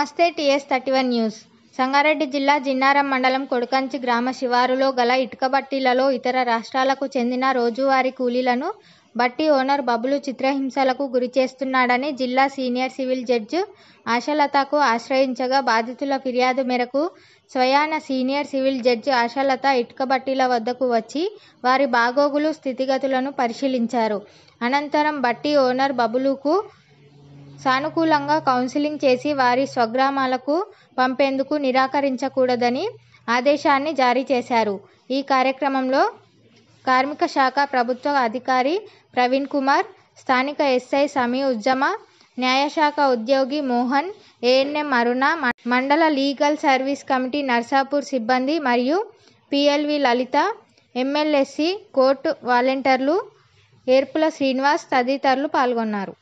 నమస్తే TS thirty one news Sangareddy జిల్లా జిన్నారం మండలం కొడకంచి గ్రామ శివారులో గల ఇటుక బట్టీలలో ఇతర రాష్ట్రాలకు చెందిన రోజువారీ కూలీలను బట్టి ఓనర్ బబులు చిత్రహింసలకు గురి చేస్తున్నాడని జిల్లా సీనియర్ సివిల్ జడ్జి ఆశాలతకు ఆశ్రయించగా బాధితుల ఫిర్యాదు మేరకు స్వయాన సీనియర్ సివిల్ జడ్జి ఆశాలత ఇటుక బట్టీల వద్దకు వచ్చి వారి బాగోగులు స్థితిగతులను పరిశీలించారు అనంతరం బట్టి ఓనర్ బబులుకు సానుకూలంగా కౌన్సిలింగ్ చేసి వారి స్వగ్రామాలకు పంపేందుకు నిరాకరించకూడదని ఆదేశాన్ని జారీ చేశారు ఈ కార్యక్రమంలో కార్మిక శాఖ ప్రభుత్వ అధికారి ప్రవీణ్ కుమార్ స్థానిక ఎస్ఐ సమీ ఉజ్జమ న్యాయశాఖ ఉద్యోగి మోహన్ ఏఎన్ఎం అరుణ మ- మండల లీగల్ సర్వీస్ కమిటీ నర్సాపూర్ సిబ్బంది మరియు పిఎల్వి లలిత ఎమ్మెల్యేసి కోర్టు వాలంటీర్లు ఏర్పుల శ్రీనివాస్ తదితరులు పాల్గొన్నారు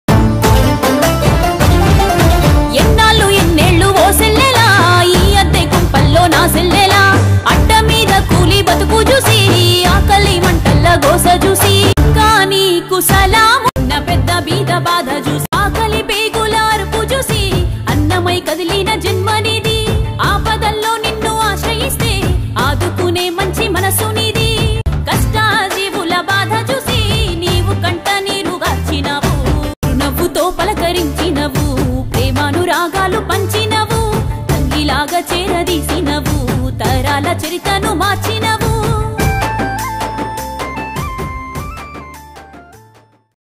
ఎన్నాళ్ళు ఎన్నేళ్ళు ఓ సెల్లెలా ఈ అద్దె కుంపల్లో నా సెల్లెలా అడ్డ మీద కూలి బతుకు చూసి ఆకలి మంటల్ల గోస చూసి కానీ కుసలాము ఉన్న పెద్ద బీద బాధ చూసి ఆకలి పేగుల అరుపు చూసి అన్నమై కదిలిన జన్మనిది ఆపదల్లో నిన్ను ఆశ్రయిస్తే ఆదుకునే మంచి మనసు నీది కష్టాజీవుల బాధ చూసి నీవు కంట నీరు గార్చినావు నవ్వుతో పలకరించినవు ప్రేమానురాగాలు పంచినవు తల్లిలాగా చేరదీసినవు తరాల చరితను మార్చినవు